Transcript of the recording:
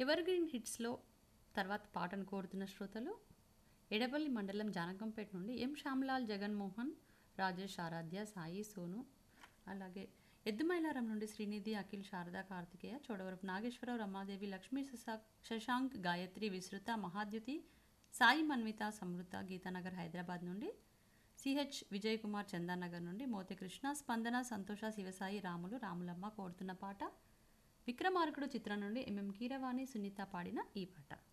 ever green హిట్స్లో తర్వాత పాటను కోరుతున్న శ్రోతలు ఎడపల్లి మండలం జానకంపేట నుండి ఎం శ్యామ్లాల్ జగన్మోహన్ రాజేష్ ఆరాధ్య సాయి సోను అలాగే ఎద్దుమైలారం నుండి శ్రీనిధి అఖిల్ శారద కార్తికేయ చోడవరపు నాగేశ్వరరావు రమాదేవి లక్ష్మీ శశా- శశాంక్ గాయత్రి విస్తృత మహాద్యుతి సాయి మన్విత సమృత గీతానగర్ హైదరాబాద్ నుండి సిహెచ్ విజయ్ కుమార్ చందానగర్ నుండి మోతి కృష్ణ స్పందన సంతోష శివసాయి రాములు రాములమ్మ కోరుతున్న పాట విక్రమార్కుడు చిత్రం నుండి ఎంఎం కీరవాణి సునీత పాడిన ఈ పాట